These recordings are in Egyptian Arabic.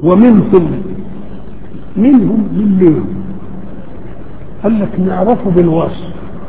ومنهم منهم من مين قال لك نعرفه بالوصف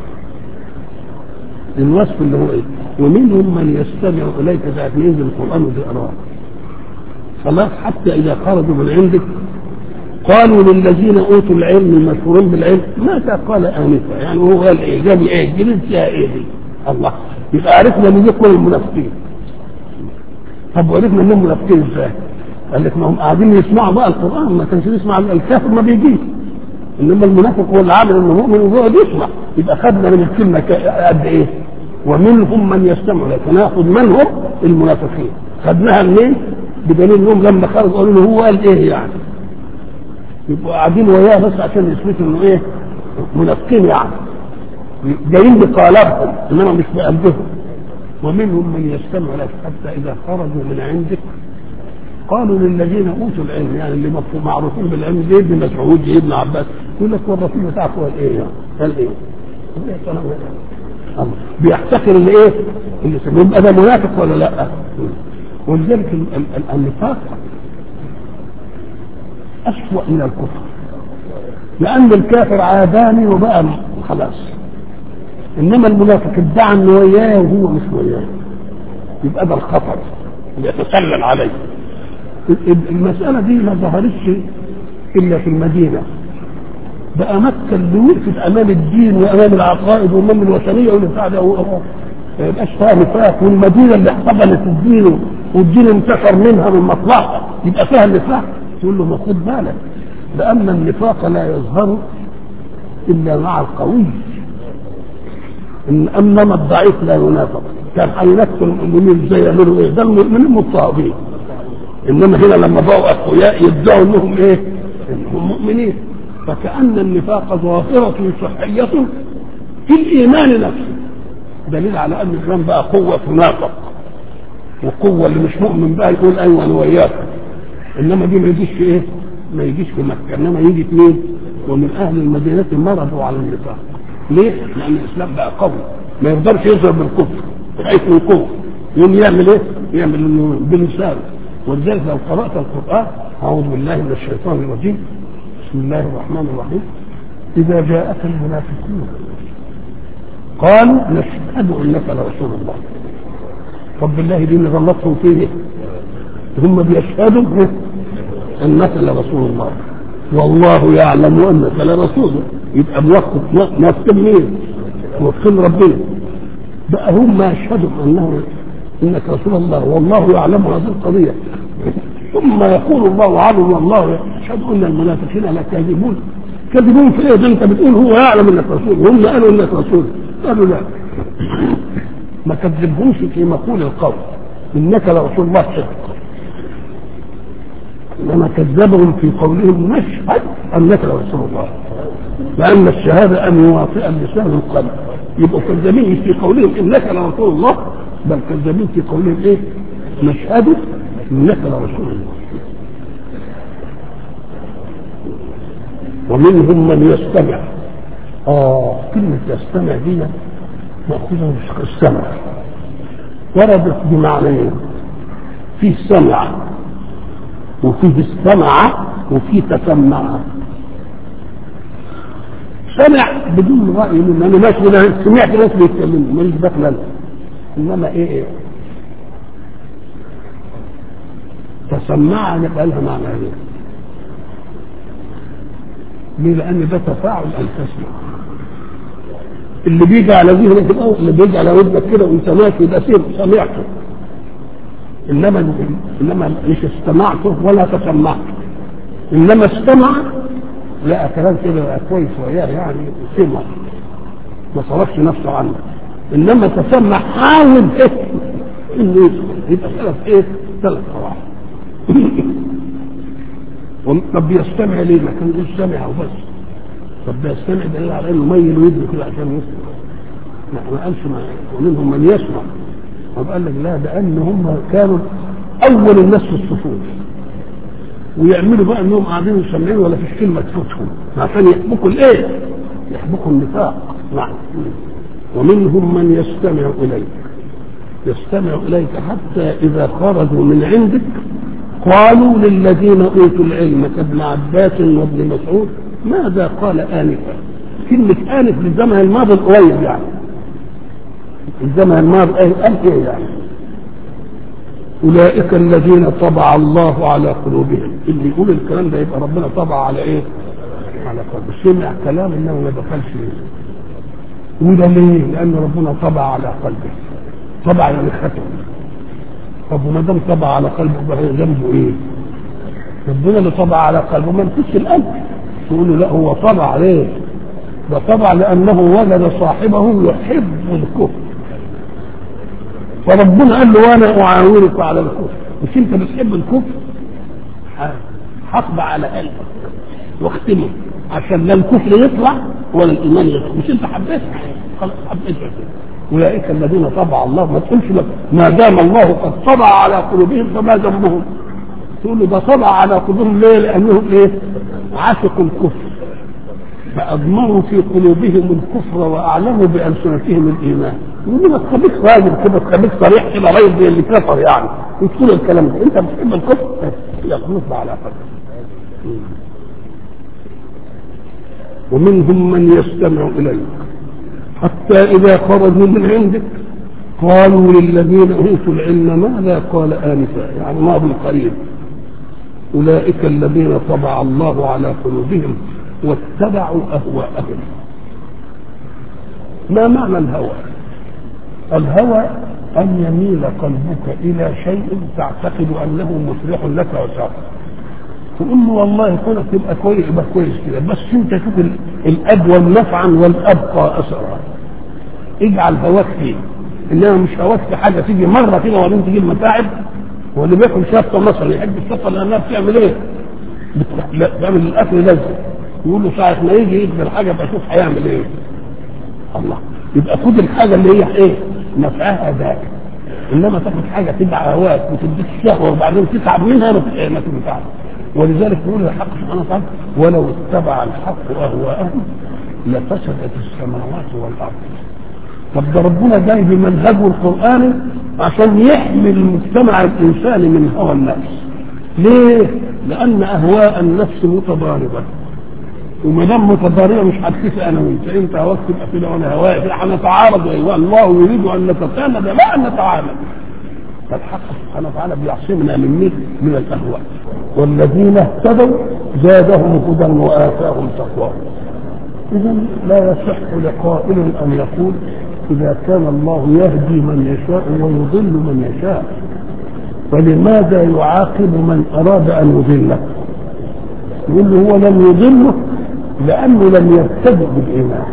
الوصف اللي هو ايه ومنهم من يستمع اليك ساعه ما ينزل القران وتقراه خلاص حتى اذا خرجوا من عندك قالوا للذين اوتوا العلم المشهورين بالعلم ماذا قال انفا يعني هو قال ايه جاب ايه جبت فيها ايه دي الله يبقى عرفنا ان دي كل المنافقين طب وعرفنا انهم منافقين ازاي؟ قال لك ما هم قاعدين يسمعوا بقى القران ما كانش يسمع الكافر ما بيجيش انما المنافق هو اللي عامل انه مؤمن ويقعد يسمع يبقى خدنا من الكلمه قد ايه؟ ومنهم من يستمع لك ناخذ منهم المنافقين خدناها منين؟ بدليل انهم لما خرجوا قالوا له هو قال ايه يعني؟ يبقوا قاعدين وياه بس عشان يثبتوا انه ايه؟ منافقين يعني جايين بقالبهم انما مش بقلبهم ومنهم من يستمع لك حتى اذا خرجوا من عندك قالوا للذين اوتوا العلم يعني اللي معروفين بالعلم زي ابن مسعود زي ابن عباس يقول لك والرسول بتاعك قال ايه يعني؟ قال ايه؟ الله بيحتقر اللي ايه؟ اللي يبقى ده منافق ولا لا؟ ولذلك النفاق أسوأ من الكفر لأن الكافر عاداني وبقى خلاص إنما المنافق ادعى إنه وياه وهو مش وياه يبقى ده الخطر اللي يتسلل عليه المسألة دي ما ظهرتش إلا في المدينة بقى مكة اللي وقفت أمام الدين وأمام العقائد وأمام الوثنية والبتاع ده ما يبقاش فيها نفاق والمدينة اللي احتضنت الدين والدين انتشر منها من مصلحة يبقى فيها النفاق تقول له ما خد بالك لأن النفاق لا يظهر إلا مع القوي إن أنما الضعيف لا ينافق كان هينافق المؤمنين ازاي يعملوا ايه؟ ده المؤمنين مضطهدين انما هنا لما بقوا اقوياء يدعوا انهم ايه؟ انهم مؤمنين فكأن النفاق ظاهرة صحية في الإيمان نفسه دليل على أن الإسلام بقى قوة تنافق وقوة اللي مش مؤمن بقى يقول أيوة أنا وياك إنما دي ما يجيش في إيه؟ ما يجيش في مكة إنما يجي اثنين ومن أهل المدينة مرضوا على النفاق ليه؟ لأن الإسلام بقى قوي ما يقدرش يظهر بالكفر خايف من الكفر يوم يعمل إيه؟ يعمل إنه بلسانه ولذلك لو قرأت القرآن أعوذ بالله من الشيطان الرجيم بسم الله الرحمن الرحيم إذا جاءك المنافقون قالوا نشهد انك لرسول الله طب بالله دي اللي غلطهم فيه هم بيشهدوا انك لرسول الله والله يعلم انك لرسوله يبقى موقف موقف مين؟ موقف ربنا بقى هم يشهدوا انه انك رسول الله والله يعلم هذه القضيه ثم يقول الله عنهم والله يشهد ان المنافقين لكاذبون كذبون في ايه ده انت بتقول هو يعلم انك رسول هم قالوا انك رسول قالوا لا ما كذبهمش في مقول القول انك لرسول الله صدق انما كذبهم في قولهم نشهد انك لرسول الله لان الشهاده ان يواطئ اللسان القلب يبقوا كذابين في قولهم انك لرسول الله بل كذابين في قولهم ايه نشهد انك لرسول الله ومنهم من يستمع اه كلمة يستمع دي مأخوذة من السمع وردت بمعنيين في سمع وفيه استمع وفيه تسمع سمع بدون رأي منه أنا ماشي أنا سمعت ناس بيتكلموا ماليش دخل أنا إنما إيه إيه تسمع يبقى لها معنى إيه ليه؟ لأن ده تفاعل أن تسمع اللي بيجي على ذهنك الأول اللي بيجي على ودنك كده وأنت ماشي ده سمع سمعته إنما إنما مش استمعته ولا تسمعته إنما استمع لا كلام كده كويس وياه يعني سمع ما صرفش نفسه عنه إنما تسمع حاول إيه إنه يسمع يبقى ثلاث إيه ثلاث قواعد طب بيستمع ليه؟ ما كان يقول سمع وبس طب بيستمع دليل على انه ميل ودنه كده عشان يسمع لا ما قالش ما ومنهم من يسمع طب قال لك لا ده ان هم كانوا اول الناس في الصفوف ويعملوا بقى انهم قاعدين يسمعون ولا فيش كلمه تفوتهم عشان يحبكوا الايه؟ يحبكوا النفاق نعم ومنهم من يستمع اليك يستمع اليك حتى اذا خرجوا من عندك قالوا للذين اوتوا العلم كابن عباس وابن مسعود ماذا قال انفا كلمه انف للزمن الماضي القريب يعني الزمن الماضي قال ايه يعني اولئك الذين طبع الله على قلوبهم اللي يقول الكلام ده يبقى ربنا طبع على ايه على قلبه سمع كلام انه ما دخلش وده ليه لان ربنا طبع على قلبه طبع يعني ختم طب وما دام طبع على قلبه بقى ذنبه ايه ربنا اللي طبع على قلبه ما نفسش القلب تقول له لا هو طبع عليه ده طبع لانه وجد صاحبه يحب الكفر فربنا قال له وانا اعاونك على الكفر مش انت بتحب الكفر حطب على قلبك واختمه عشان لا الكفر يطلع ولا الايمان يطلع مش انت حبيتها خلاص حبيتها اولئك الذين طبع الله ما تقولش لك ما دام الله قد طبع على قلوبهم فما ذنبهم تقول له ده طبع على قلوبهم ليه؟ لانهم ايه؟ عاشقوا الكفر فاضمروا في قلوبهم الكفر واعلنوا بالسنتهم الايمان يقول لك خليك راجل كده خليك صريح كده راجل زي اللي كفر يعني وتقول الكلام ده انت بتحب الكفر يلا نطبع على قلبك ومنهم من يستمع اليك حتى اذا خرجوا من عندك قالوا للذين اوتوا العلم ماذا قال انفا يعني ماضي قريب اولئك الذين طبع الله على قلوبهم واتبعوا اهواءهم ما معنى الهوى الهوى ان يميل قلبك الى شيء تعتقد انه مصلح لك وسعك تقول له والله كونك تبقى كويس يبقى كويس كده بس انت شوف الابوى نفعا والابقى اثرا اجعل هواك فيه انما مش هواك في حاجه تيجي مره كده وبعدين تجيب متاعب واللي بياكل شطه مثلا يحب الشطه لانها بتعمل ايه؟ بتعمل الاكل لذة يقول له ساعه ما يجي يقبل حاجه بقى شوف هيعمل ايه؟ الله يبقى خد الحاجه اللي هي ايه؟ نفعها ذاك انما تاخد حاجه تدعى هواك وتديك الشهوه وبعدين تتعب منها ما تنفعش ولذلك يقول الحق سبحانه وتعالى ولو اتبع الحق اهواءهم لفسدت السماوات والارض طب ده ربنا جاي بمنهجه القراني عشان يحمي المجتمع الانساني من هوى النفس ليه؟ لان اهواء النفس متضاربه وما دام متضاربه مش هتكفي انا وانت انت هواك تبقى كده وانا هواي كده هنتعارض ايوه الله يريد ان نتساند لا ان نتعامل فالحق سبحانه وتعالى بيعصمنا من مين؟ من الاهواء والذين اهتدوا زادهم هدى واتاهم تقواهم اذا لا يصح لقائل ان يقول اذا كان الله يهدي من يشاء ويضل من يشاء فلماذا يعاقب من اراد ان يضله يقول له هو لم يضله لانه لم يبتدئ بالايمان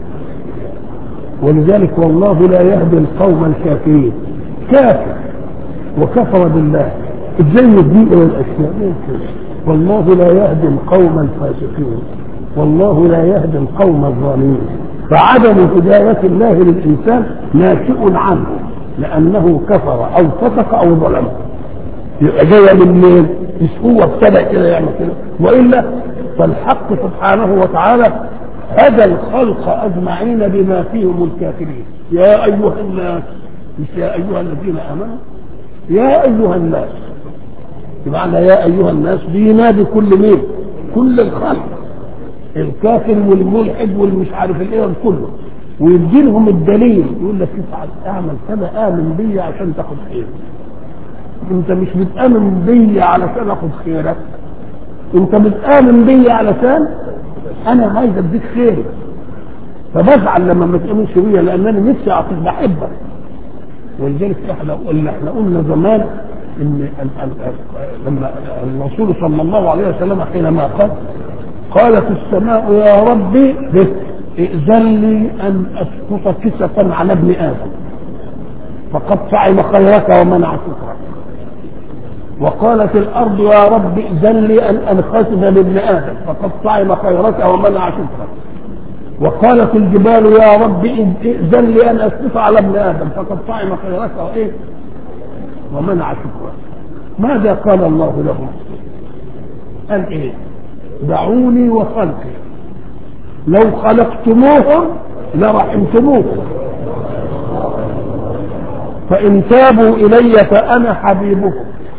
ولذلك والله لا يهدي القوم الكافرين كافر وكفر بالله ازاي يهدي الى الاشياء ممكن والله لا يهدي القوم الفاسقين والله لا يهدي القوم الظالمين فعدم هداية الله للإنسان ناشئ عنه لأنه كفر أو فسق أو ظلم يبقى جاية منين؟ مش هو ابتدأ كده يعمل كده وإلا فالحق سبحانه وتعالى هدى الخلق أجمعين بما فيهم الكافرين يا أيها الناس مش يا أيها الذين آمنوا يا أيها الناس بمعنى يا أيها الناس بينادي كل مين؟ كل الخلق الكافر والملحد والمش عارف الايه كله ويدي لهم الدليل يقول لك افعل اعمل كذا امن بي عشان تاخد خير انت مش بتامن بي علشان اخد خيرك انت بتامن بي علشان انا عايز اديك خير فبزعل لما ما تامنش بيا لانني نفسي اعطيك بحبك ولذلك احنا قلنا احنا قلنا زمان ان لما الرسول صلى الله عليه وسلم حينما قال قالت السماء يا ربي ائذن لي ان اسقط كسفا على ابن ادم فقد صعب خيرك ومنع شكرك وقالت الارض يا رب ائذن لي ان انخسف لابن ادم فقد صعب خيرك ومنع شكرك وقالت الجبال يا رب ائذن لي ان اسقط على ابن ادم فقد صعب خيرك وايه ومنع شكرك ماذا قال الله لهم قال ايه دعوني وخلقي لو خلقتموهم لرحمتموهم فإن تابوا إلي فأنا حبيبكم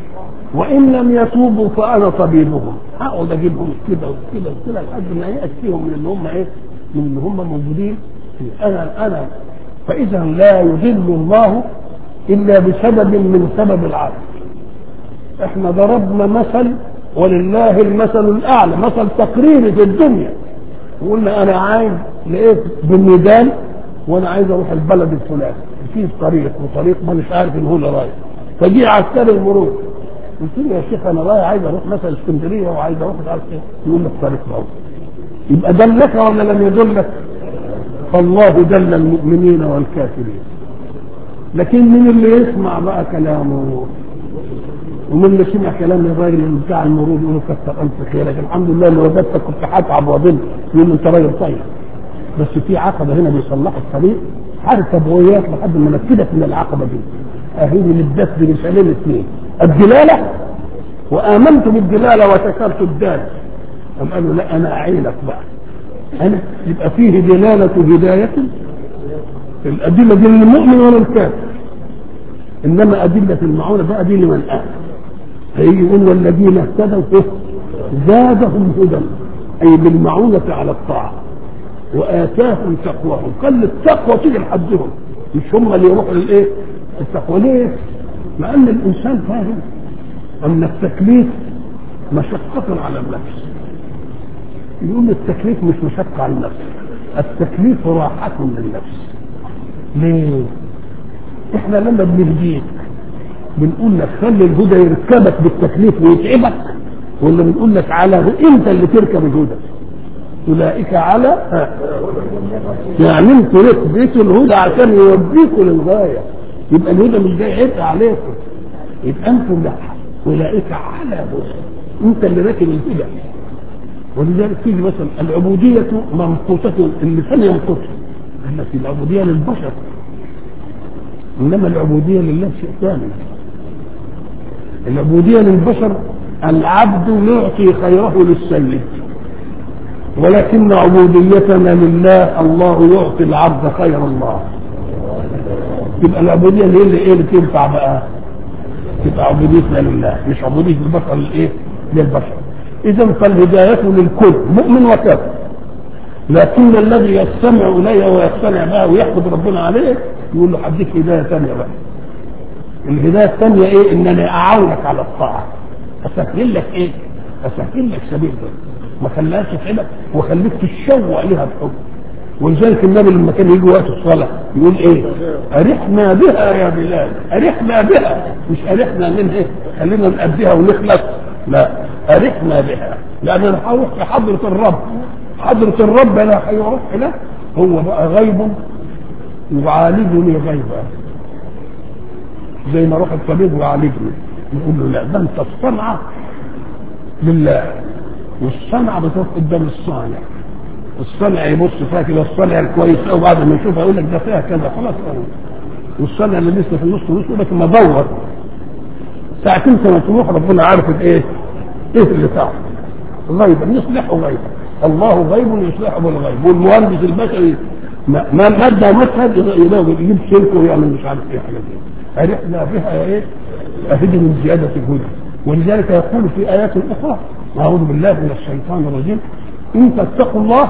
وان لم يتوبوا فانا طبيبهم هقعد اجيبهم كده وكده وكده لحد ما ياتيهم من ان هم ايه من ان هم موجودين انا انا فاذا لا يذل الله الا بسبب من سبب العدل احنا ضربنا مثل ولله المثل الاعلى مثل تقريري في الدنيا وقلنا انا عايز لقيت بالميدان وانا عايز اروح البلد الفلاني في طريق وطريق ما مش عارف ان هو اللي رايح فجي عسكري المرور قلت له يا شيخ انا رايح عايز اروح مثلا اسكندريه وعايز اروح مش عارف ايه يقول لك طريق اهو يبقى دلك ولا لم يدلك؟ فالله دل المؤمنين والكافرين لكن من اللي يسمع بقى كلامه ومن اللي سمع كلام الراجل بتاع المرور يقول له كتر الف خيرك الحمد لله اللي وجدتك كنت هتعب واضل يقول له انت راجل طيب بس في عقبه هنا بيصلحوا الطريق هركب وياك لحد ما نفذك من العقبه دي اهي للدس برسالين اثنين الدلاله وامنت بالدلاله وشكرت الدال قام قالوا لا انا اعينك بقى انا يبقى فيه دلاله هدايه الادله دي للمؤمن ولا الكافر انما ادله المعونه بقى دي لمن امن فيجي يقول والذين اهتدوا زادهم هدى اي بالمعونه على الطاعه واتاهم تقواهم قال التقوى تيجي لحدهم مش هم اللي يروحوا للايه؟ التقوى ليه؟ لان الانسان فاهم ان التكليف مشقة على النفس يقول التكليف مش مشقة على النفس التكليف راحة للنفس ليه؟ احنا لما بنهديك بنقول لك خلي الهدى يركبك بالتكليف ويتعبك ولا بنقول لك على انت اللي تركب الهدى اولئك على ها. يعني انتوا ركبتوا الهدى عشان يوديكوا للغايه يبقى الهدى مش جاي عبء عليكم يبقى انتم لا اولئك على هدى انت اللي راكب الهدى ولذلك تيجي مثلا العبودية ممقوتة اللسان يمقتها التي العبودية للبشر انما العبودية لله شيء ثاني العبودية للبشر العبد يعطي خيره للسيد ولكن عبوديتنا لله الله يعطي العبد خير الله تبقى العبوديه اللي اللي ايه اللي تنفع بقى تبقى عبوديتنا لله مش عبوديه البشر للايه للبشر اذا فالهدايه للكل مؤمن وكافر لكن الذي يستمع الي ويقتنع بها ويحمد ربنا عليه يقول له هديك هدايه ثانيه بقى الهدايه الثانيه ايه ان انا اعاونك على الطاعه اسهل لك ايه اسهل لك سبيل ده ما خلاهاش تتعبك وخليك تتشوق لها بحب ولذلك النبي لما كان يجي وقت الصلاه يقول ايه؟ ارحنا بها يا بلال ارحنا بها مش ارحنا منها ايه؟ خلينا نأديها ونخلص لا ارحنا بها لان انا هروح في حضره الرب حضره الرب انا هيروح له هو بقى غيب يعالجني غيبا زي ما روح الطبيب ويعالجني يقول له لا ده انت الصنعه لله والصنعة بتروح قدام الصانع الصانع يبص فيها كده الصانع الكويس او بعد ما يشوفها يقول لك ده فيها كذا خلاص والصانع اللي لسه في النص نص يقول لك ما دور ساعة انت ما تروح ربنا عارف الايه؟ ايه اللي تعرف غيبا يصلحه غيبا الله غيب يصلحه بالغيب والمهندس البشري ما ما مادة مشهد يجيب شركه ويعمل مش عارف ايه حاجه دي عرفنا بها ايه؟ اهدي من زيادة الهدى ولذلك يقول في ايات اخرى أعوذ بالله من الشيطان الرجيم إن تتقوا الله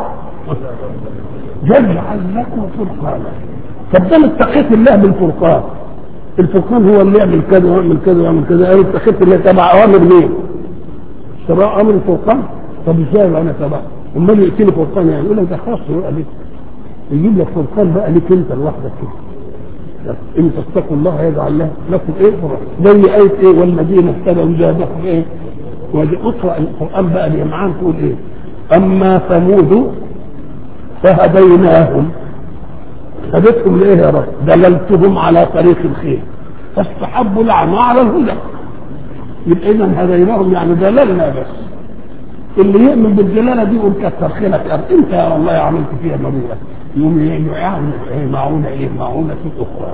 يجعل لكم فرقانا طب ده اتقيت الله بالفرقان الفرقان هو اللي يعمل كذا ويعمل كذا ويعمل كذا أنا اتقيت الله تبع أوامر مين؟ تبع أمر الفرقان طب ازاي انا تبع؟ امال يأتيني فرقان يعني يقول لك ده خاص بقى ليك يجيب لك فرقان بقى ليك انت لوحدك كده ان تتقوا الله يجعل له لكم ايه زي ايه ايه والذين اهتدوا زادهم ايه اقرا القران بقى اليمعان تقول ايه اما ثمود فهديناهم هديتهم لايه يا رب دللتهم على طريق الخير فاستحبوا العمى على الهدى يبقى اذا هديناهم يعني دللنا بس اللي يؤمن بالدلاله دي يقول كتر خيرك يا رب انت يا الله عملت فيها مريضه يقوم يعاون ايه معونه ايه معونه اخرى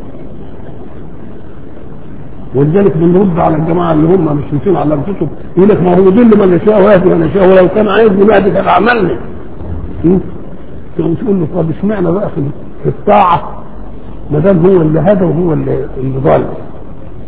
ولذلك بنرد على الجماعه اللي هم مش مشرفين على انفسهم يقول لك ما هو يضل من يشاء ويهدي من يشاء ولو كان عايزني بعد كان عملني تقوم تقول له طب اشمعنى بقى في الطاعه ما دام هو اللي هدى وهو اللي اللي ضل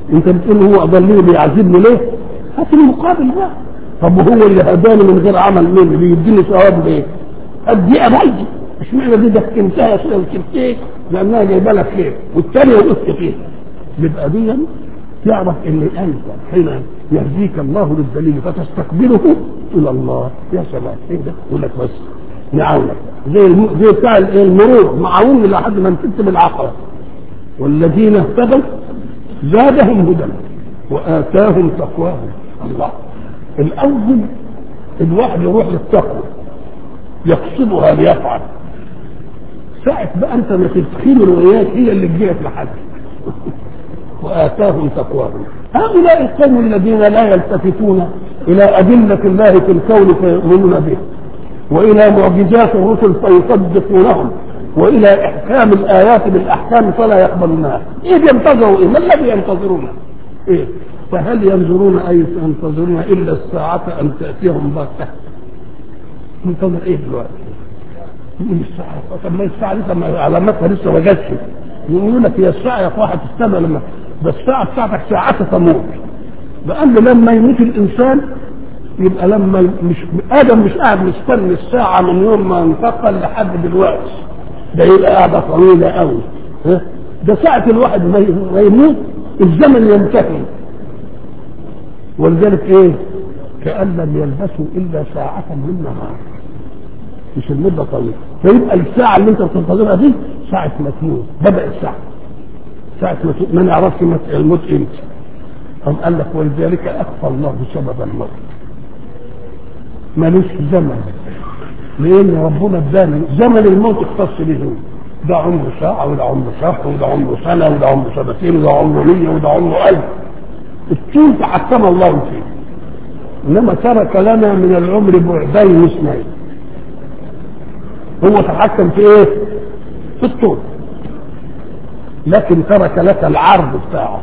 انت بتقول هو اضلني بيعذبني ليه؟ هات المقابل بقى طب وهو اللي هداني من غير عمل مين اللي بيديني ثواب ليه؟ ادي ابلدي اشمعنى دي دكنتها كده وكلتين لانها جايبه لك خير والثانيه وقفت فيها يبقى دي تعرف ان انت حين يهديك الله للدليل فتستقبله الى الله يا سلام ايه ده؟ يقول لك بس نعاونك زي الم... زي بتاع المرور معاون لحد ما تكتب العقبه والذين اهتدوا زادهم هدى واتاهم تقواهم الله الاول الواحد يروح للتقوى يقصدها ليفعل ساعة بقى انت ما تدخل الرؤيات هي اللي تجيك لحد واتاهم تقواهم هؤلاء القوم الذين لا يلتفتون الى ادله الله في الكون فيؤمنون به والى معجزات الرسل فيصدقونهم والى احكام الايات بالاحكام فلا يقبلونها ايه ينتظروا ايه ما الذي ينتظرونه ايه فهل ينظرون اي ينتظرون الا الساعه ان تاتيهم بغته منتظر ايه دلوقتي يقول الساعه طب ما الساعه لسه ما علاماتها لسه ما جاتش يقول لك هي الساعه يا واحد تستنى لما ده الساعه بتاعتك ساعتها تموت لان لما يموت الانسان يبقى لما مش ادم مش قاعد مستني الساعه من يوم ما انتقل لحد دلوقتي ده يبقى قاعده طويله قوي ده ساعه الواحد ما يموت الزمن ينتهي ولذلك ايه كأن لم يلبسوا إلا ساعة من نهار مش المدة طويلة فيبقى الساعة اللي أنت بتنتظرها دي ساعة ما تموت بدأ الساعة ساعة ما ما نعرفش الموت إمتى أم قال لك ولذلك أخفى الله سبب الموت ملوش زمن لأن ربنا ادانا زمن الموت اختص به ده عمره ساعة وده عمره شهر وده عمره سنة وده عمره سنتين وده عمره مية وده عمره ألف الطول تحكم الله فيه انما ترك لنا من العمر بعدين اثنين هو تحكم في ايه في الطول لكن ترك لك العرض بتاعه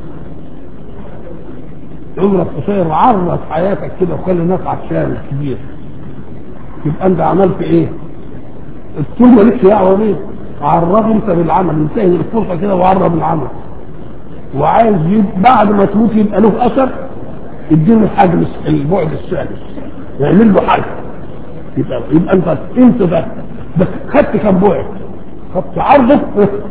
عمرك قصير عرض حياتك كده وخلي الناس عطشان كبير يبقى انت عملت ايه الطول مالكش دعوه بيه عرض انت بالعمل انتهي الفرصه كده وعرض العمل وعايز بعد ما تموت يبقى له اثر اديله حجم البعد الثالث يعمل له حجم يبقى يبقى انت انت ده بس خدت كم بعد خدت عرضه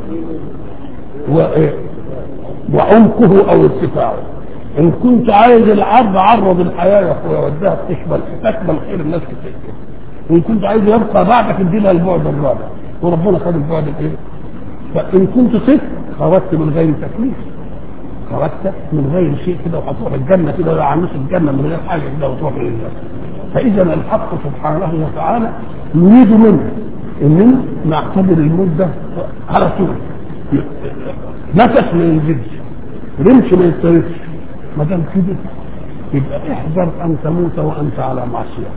و وعمقه او ارتفاعه ان كنت عايز العرض عرض الحياه يا اخويا وديها تشمل تشمل خير الناس كتير وان كنت عايز يبقى بعدك اديلها البعد الرابع وربنا خد البعد الايه فان كنت طفل خرجت من غير تكليف خرجت من غير شيء كده وهتروح الجنه كده ولا عمس الجنه من غير حاجه كده وتروح لله فاذا الحق سبحانه وتعالى يريد منا اننا نعتبر المده على طول نفس ما ينزلش رمش ما يضطربش ما دام كده يبقى احذر ان تموت وانت على معصيه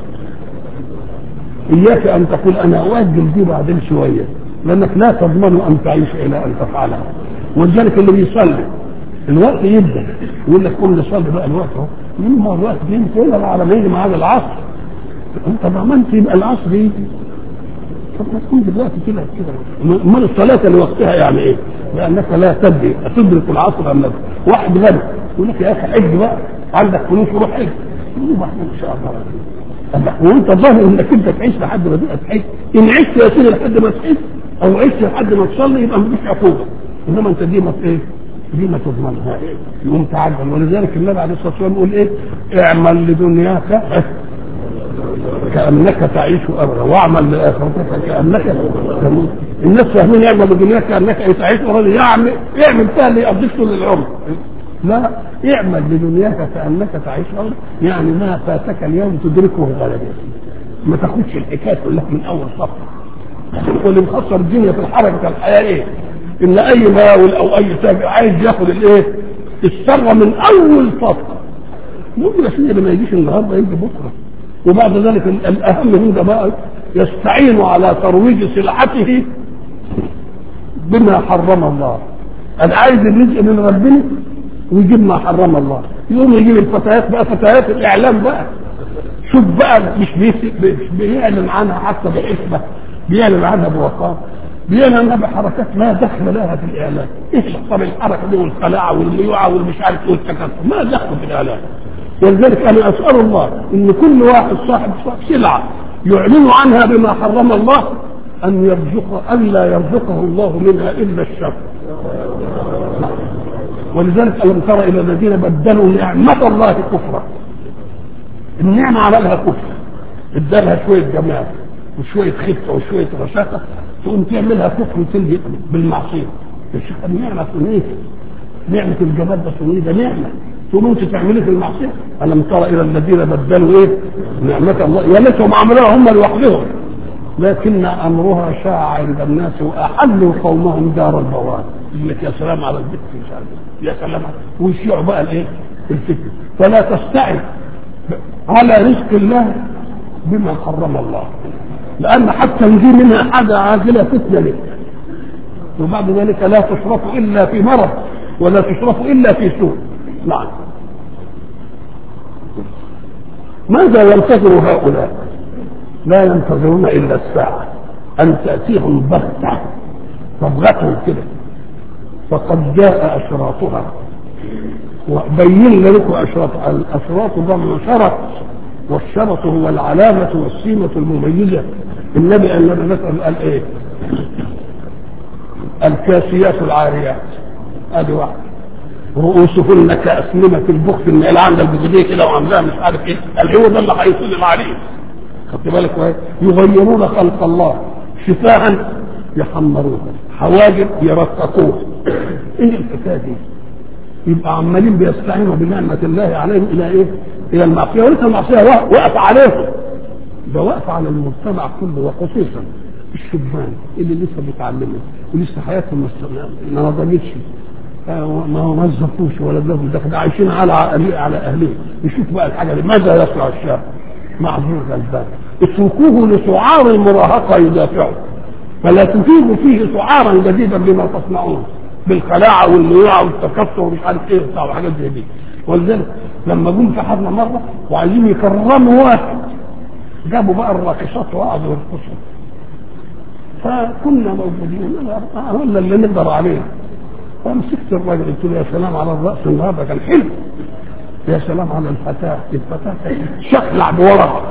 اياك ان تقول انا اؤجل دي بعدين شويه لانك لا تضمن ان تعيش الى ان تفعلها ولذلك اللي بيصلي الوقت يبدا يقول لك قوم نصلي بقى الوقت اهو يقول ما الوقت بيمشي الا على ما يجي ميعاد العصر انت ضمنت يبقى العصر يجي طب ما تكون دلوقتي كده كده امال الصلاه اللي وقتها يعني ايه؟ لانك لا تدري اتدرك العصر ام لا واحد غني يقول لك يا اخي حج بقى عندك فلوس روح حج يقول له ان شاء الله وانت ظاهر انك انت تعيش لحد ما تبقى تحج ان عشت يا سيدي لحد ما تحج او عشت لحد ما تصلي يبقى مفيش عقوبه انما انت دي ما ايه دي ما تضمنها يقوم تعجل ولذلك النبي عليه الصلاه والسلام يقول ايه اعمل لدنياك كانك تعيش ابدا واعمل لاخرتك كانك تموت الناس فاهمين يعمل لدنياك كانك تعيش ابدا يعمل اعمل فيها اللي يقضيك طول العمر لا اعمل لدنياك كانك تعيش ابدا يعني ما فاتك اليوم تدركه غدا ما تاخدش الحكايه كلها من اول صفحه واللي مخسر الدنيا في الحركه الحياه ايه؟ ان اي ماول او اي تاجر عايز ياخد الايه؟ الثروه من اول صفقه ممكن يا سيدي لما يجيش النهارده يجي بكره وبعد ذلك الاهم من ده بقى يستعين على ترويج سلعته بما حرم الله انا عايز الرزق من ربنا ويجيب ما حرم الله يقوم يجيب الفتيات بقى فتيات الاعلام بقى شوف بقى مش بيعلن عنها حتى بحكمه بيعلن عنها بوقار بيعمل بحركات لا دخل لها في الاعلام ايش طب الحركه دي والخلاعه والميوعه والمش عارف ايه والتكسر ما دخل في الاعلام ولذلك انا اسال الله ان كل واحد صاحب سلعه يعلن عنها بما حرم الله ان يرزق ان لا يرزقه الله منها الا الشر ولذلك الم تر الى الذين بدلوا نعمه الله كفرا النعمه عملها كفر ادالها شويه جمال وشويه خفه وشويه رشاقه تقوم تعملها كفر وتلجئ بالمعصيه يا شيخ النعمه سنيه نعمه الجمال ده سنيه ده نعمه تقوم انت تعمليه في المعصيه الم تر الى الذين بدلوا ايه نعمه الله يا ليتهم عملوها هم لوحدهم لكن امرها شاع عند الناس واحلوا قومهم دار البوار يقول لك يا سلام على البت مش عارف يا سلام ويشيعوا بقى الايه الفكر فلا تستعن على رزق الله بما حرم الله لان حتى نجي منها حاجه عاجله فتنه لك وبعد ذلك لا تصرف الا في مرض ولا تصرف الا في سوء نعم ماذا ينتظر هؤلاء لا ينتظرون الا الساعه ان تاتيهم بغته صبغتهم كده فقد جاء اشراطها وبين لكم اشراط الاشراط ضمن شرط والشرط هو العلامة والسيمة المميزة النبي النبي مثلا قال ايه الكاسيات العاريات ادي واحد رؤوسهن كأسنمة البخت اللي عند البغدية كده وعاملاها مش عارف ايه قال هو ده اللي هيصدم عليه خدت بالك وهي يغيرون خلق الله شفاها يحمروها حواجب يرققوها ايه الحكايه دي؟ يبقى عمالين بيستعينوا بنعمة الله عليهم إلى إيه؟ إلى المعصية ولسه المعصية وقف عليهم ده وقف على المجتمع كله وخصوصا الشبان اللي لسه بيتعلموا ولسه حياتهم ما نضجتش ما هو ما زفوش ولا لهم ده عايشين على على اهلهم يشوف بقى الحاجه دي ماذا يصنع الشاب معذور غلبان اتركوه لسعار المراهقه يدافعه فلا تفيدوا فيه سعارا جديدا بما تصنعون بالخلاعه والميوعه والتكسر ومش عارف ايه وبتاع وحاجات زي دي ولذلك لما جم في حفله مره وعايزين يكرموا واحد جابوا بقى الراقصات وقعدوا يرقصوا فكنا موجودين ولا اللي نقدر عليه فمسكت الراجل قلت له يا سلام على الراس النهارده كان حلو يا سلام على الفتاه الفتاه شخلع بورق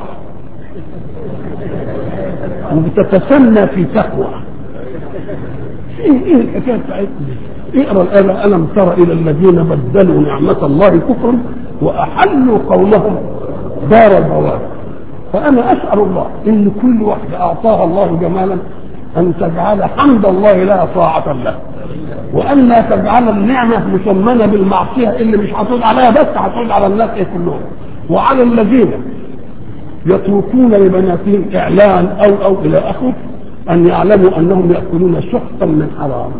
وبتتسنى في تقوى ايه ايه الحكايه بتاعتنا اقرا الايه الم تر الى الذين بدلوا نعمه الله كفرا واحلوا قولهم دار البوار فانا اسال الله ان كل واحده اعطاها الله جمالا ان تجعل حمد الله لها طاعه له وان لا تجعل النعمه مسمنه بالمعصيه اللي مش هتعود عليها بس هتعود على الناس إيه كلهم وعلى الذين يتركون لبناتهم اعلان او او الى اخره ان يعلموا انهم ياكلون سحتا من حرام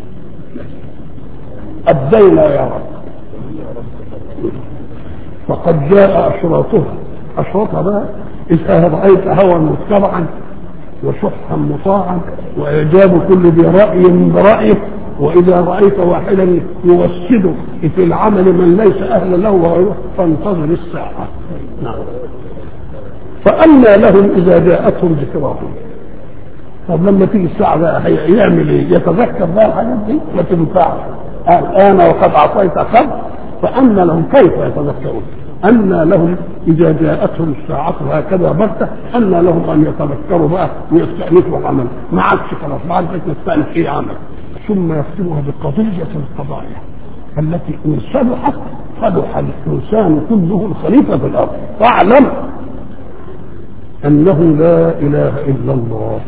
ادينا يا رب فقد جاء اشراطها اشراطها بقى اذا رايت هوى متبعا وشحا مطاعا واعجاب كل ذي راي برايه واذا رايت واحدا يوسد في العمل من ليس اهلا له وغيره فانتظر الساعه نعم فأنى لهم إذا جاءتهم ذكراهم طب لما تيجي الساعة بقى يعمل إيه؟ يتذكر بقى الحاجات دي ما تنفعش الآن وقد أعطيت خب فأنى لهم كيف يتذكرون أنى لهم إذا جاءتهم الساعة هكذا بغتة أنى لهم أن يتذكروا بقى ويستأنفوا عمل ما عادش خلاص ما عادش نستأنف أي عمل ثم يختمها بقضية القضايا التي إن صلحت صلح الإنسان كله الخليفة في الأرض فاعلم أنه لا إله إلا الله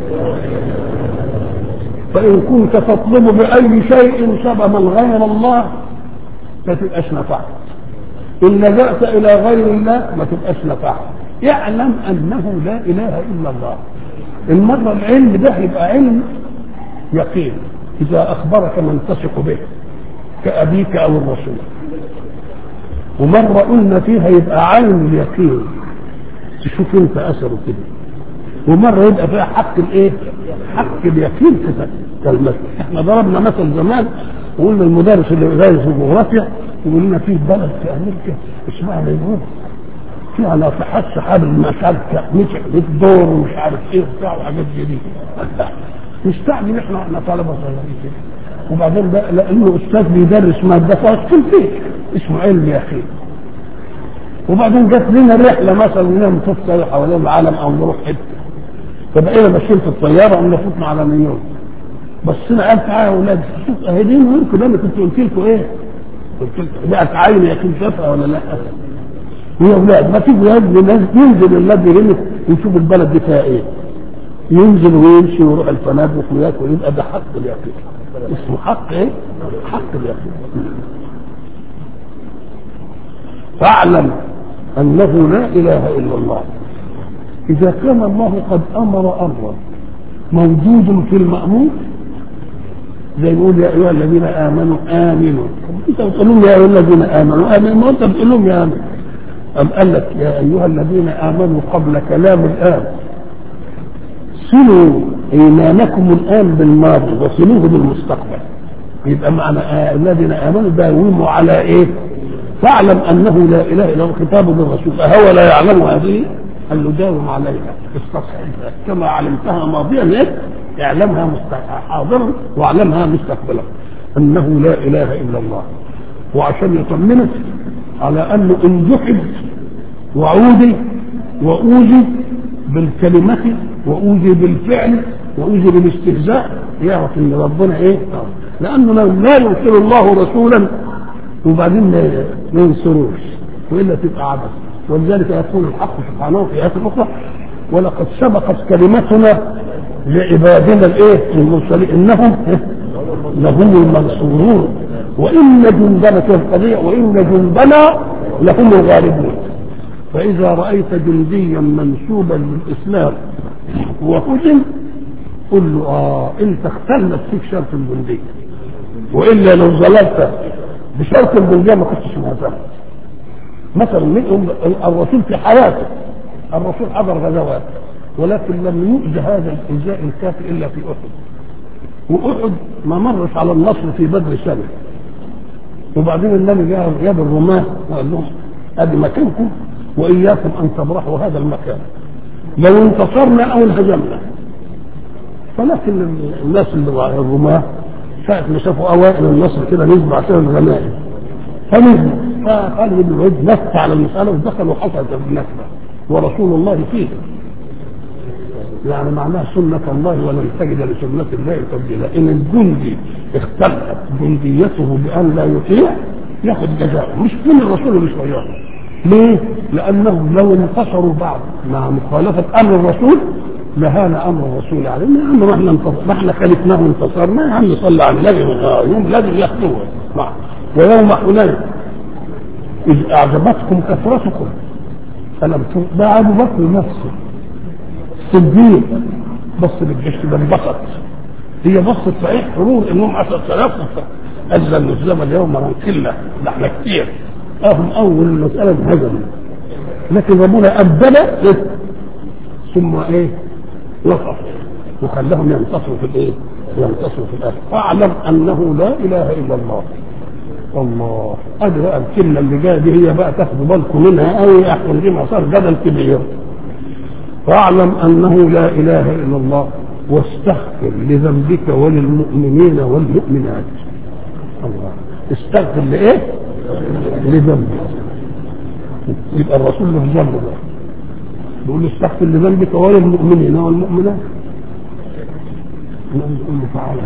فإن كنت تطلب بأي شيء سببا غير الله ما تبقاش نفعت إن لجأت إلى غير الله ما تبقاش نفعت يعلم أنه لا إله إلا الله المرة العلم ده يبقى علم يقين إذا أخبرك من تثق به كأبيك أو الرسول ومرة قلنا فيها يبقى عين اليقين تشوف انت اثره كده ومره يبقى فيها حق الايه؟ حق اليقين كالمثل احنا ضربنا مثل زمان وقلنا المدرس اللي بيدرس الجغرافيا يقول لنا في بلد في امريكا اسمها نيروبي فيها ناطحات سحاب مش عارف مش الدور ومش عارف ايه وبتاع وحاجات زي دي نستعمل احنا احنا طلبه صغيرين كده وبعدين بقى لانه استاذ بيدرس ماده فاصل فيه اسمه علم يا اخي وبعدين جت لنا رحله مثلا ننام في حوالين العالم او نروح حته فبقينا ماشيين في الطياره قمنا فوتنا على نيويورك بصينا قال تعالى يا اولاد شوف اهي دي نيويورك ده انا كنت قلت لكم ايه؟ قلت لكم بقت عين يا اخي شافها ولا لا؟ يا اولاد ما تيجوا يا ابني ينزل الذي هنا يشوف البلد دي فيها ايه؟ ينزل ويمشي ويروح الفنادق وياكل يبقى ده حق اليقين اسمه حق ايه؟ حق اليقين فاعلم انه لا اله الا الله اذا كان الله قد امر امرا موجود في المامور زي يقول يا ايها الذين امنوا امنوا انت بتقول لهم يا ايها الذين امنوا امنوا ما انت بتقول لهم يا امنوا أم قال لك يا أيها الذين آمنوا قبل كلام الآن صلوا إيمانكم الآن بالماضي وصلوه بالمستقبل يبقى معنى آه الذين آمنوا داوموا على إيه؟ فاعلم أنه لا إله إلا هو خطاب للرسول فهو لا يعلم هذه قال له داوم عليها استصحبها كما علمتها ماضيا إيه؟ اعلمها حاضرا واعلمها مستقبلا أنه لا إله إلا الله وعشان يطمنك على انه ان جحد وعودي واوذي بالكلمة واوذي بالفعل واوذي بالاستهزاء يعرف ان ربنا ايه لانه لو لا يرسل الله رسولا وبعدين ما ينصروش والا تبقى عبث ولذلك يقول الحق سبحانه في ايات اخرى ولقد سبقت كلمتنا لعبادنا الايه المرسلين انهم لهم المنصورون وإن جندنا في القضية وإن جندنا لهم الغالبون فإذا رأيت جنديا منسوبا للإسلام وهزم قل له آه أنت اختلت فيك شرط الجندية وإلا لو ظللت بشرط الجندية ما كنتش مهزم مثلا منهم الرسول في حياته الرسول حضر غزوات ولكن لم يؤذى هذا الإيذاء الكافي إلا في أحد وأحد ما مرش على النصر في بدر سنة وبعدين النبي جاء جاب الرماة وقال لهم ادي مكانكم واياكم ان تبرحوا هذا المكان لو انتصرنا او انهزمنا ولكن الناس اللي الرماة ساعة ما شافوا اوائل النصر كده نزلوا عشان الغنائم فنزلوا فخالد بن الوليد لف على المسألة ودخل وحصلت النكبة ورسول الله فيه يعني معناها سنة الله ولن تجد لسنة الله تبديلا إن الجندي اختلفت جنديته بأن لا يطيع ياخذ جزاءه مش من الرسول مش وياه ليه؟ لأنهم لو انتصروا بعض مع مخالفة أمر الرسول لهان أمر الرسول علينا يا عم ما احنا ما احنا خالفناه وانتصرنا يا عم صلى على النبي يوم لازم ياخذوه ويوم حنين إذ أعجبتكم كثرتكم فلم ده أبو بكر نفسه الصديق بص للجيش ده انبسط هي بصت صحيح حرور انهم 10000 اجل المسلم اليوم من قله ده احنا كتير اهم اول المساله انهزموا لكن ربنا ابدل ثم ايه وقف وخلاهم ينتصروا في الايه؟ ينتصروا في الاخر فاعلم انه لا اله الا الله الله ادي بقى الكلمه اللي جايه دي هي بقى تاخدوا بالكم منها قوي احسن دي ما صار جدل كبير فاعلم انه لا اله الا الله واستغفر لذنبك وللمؤمنين والمؤمنات الله استغفر لايه؟ لذنبك يبقى الرسول له ذنب بقى بيقول استغفر لذنبك وللمؤمنين والمؤمنات نقول له تعالى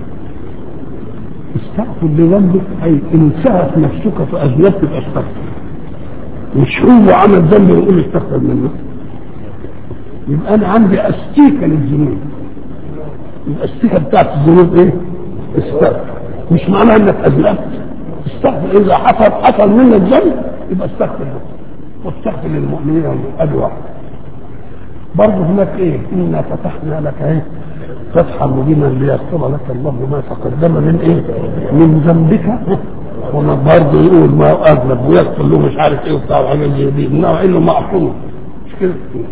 استغفر لذنبك اي انسهت نفسك فاذنبت فاستغفر مش هو عمل ذنب يقول استغفر منه يبقى انا عندي استيكه للذنوب الاستيكه بتاعت الذنوب ايه؟ استغفر مش معناها انك اذنبت استغفر اذا حصل حصل منك ذنب يبقى استغفر له واستغفر للمؤمنين ادي واحد برضه هناك ايه؟ انا فتحنا لك ايه؟ فتحا مبينا ليغفر لك الله ما تقدم من ايه؟ من ذنبك وما برضه يقول ما اذنب ويغفر له مش عارف ايه وبتاع وحاجات زي دي انه انه معصوم مش كده؟